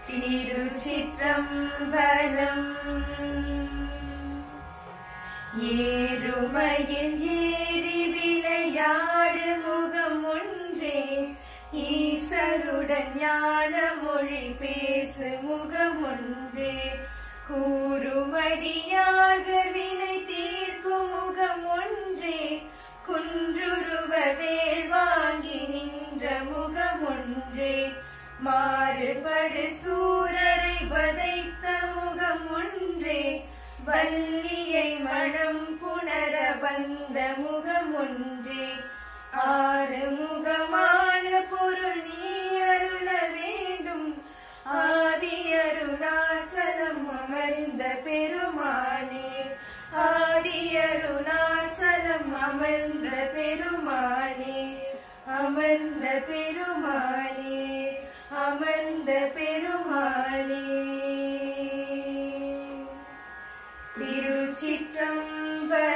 திருச்சிற்றம்பலம் ஏறுமையில் ஏறி விளையாடு முகம் ஒன்றே ஈசருடன் ஞான மொழி பேசு முகம் ஒன்றே கூறுமடியார்கள் வினை தீர்க்கும் முகம் ஒன்றே குன்றுருவ வேல் வாங்கி நின்ற முகம் ஒன்றே மாறுபடு சூரரை வதைத்த முகம் ஒன்றே வள்ளியை மனம் புணர வந்த முகம் ஒன்றே ஆறு முகமான பொருள் நீ அருள வேண்டும் ஆதி அருணாசலம் அமர்ந்த பெருமானே ஆதி அருணாசலம் அமர்ந்த பெருமானே அமர்ந்த பெருமானே அமர்ந்த பெருமானே திருச்சிற்றம்பலம்